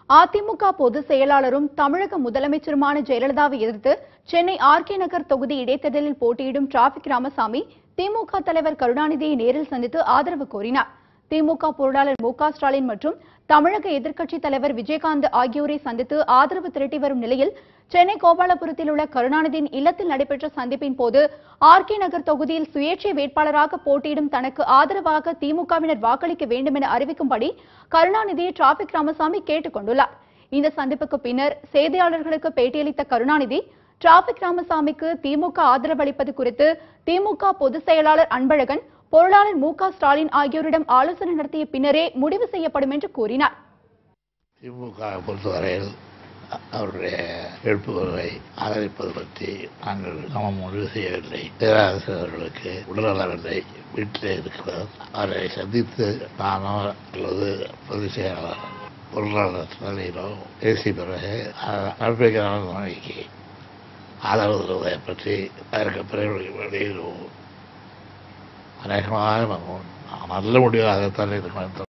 அதிமுக பொதுச் செயலாளரும் தமிழக முதலமைச்சருமான ஜெயலலிதாவை எதிர்த்து சென்னை ஆர்கே நகர் தொகுதி இடைத்தேர்தலில் போட்டியிடும் டிராபிக் ராமசாமி திமுக தலைவர் கருணாநிதியை நேரில் சந்தித்து ஆதரவு கோரினார் திமுக பொருளாளர் மு க ஸ்டாலின் மற்றும் தமிழக எதிர்க்கட்சித் தலைவர் விஜயகாந்த் ஆகியோரை சந்தித்து ஆதரவு திரட்டி வரும் நிலையில் சென்னை கோபாலபுரத்தில் உள்ள கருணாநிதியின் இல்லத்தில் நடைபெற்ற சந்திப்பின் போது ஆர்கே நகர் தொகுதியில் சுயேட்சை வேட்பாளராக போட்டியிடும் தனக்கு ஆதரவாக திமுகவினர் வாக்களிக்க வேண்டும் என அறிவிக்கும்படி கருணாநிதியை டிராபிக் ராமசாமி கேட்டுக் கொண்டுள்ளார் இந்த சந்திப்புக்கு பின்னர் செய்தியாளர்களுக்கு பேட்டியளித்த கருணாநிதி டிராபிக் ராமசாமிக்கு திமுக ஆதரவளிப்பது குறித்து திமுக பொதுச் செயலாளர் அன்பழகன் பொருளாளர் மு க ஸ்டாலின் ஆகியோரிடம் ஆலோசனை நடத்திய பின்னரே முடிவு செய்யப்படும் என்று கூறினார் திமுக பொறுத்தவரையில் அ- அவருடைய எழுப்புகளை ஆதரிப்பது பற்றி நாங்கள் நாம் முடிவு செய்யவில்லை பேரரசு அவர்களுக்கு உடல்நலமில்லை வீட்டிலே இருக்கிறார் அவரை சந்தித்து நானோ அல்லது பொதுச் செயலாளர் பொருளாளர் தலையிலோ பேசிய பிறகு அ- நடப்பிக்கிறான நோய்க்கு ஆதரவு தருவதை பற்றி அதற்கு பிறகு வெளியிடுவோம் அநேகமாக நல்ல முடிவாகத்தான் இருக்கும்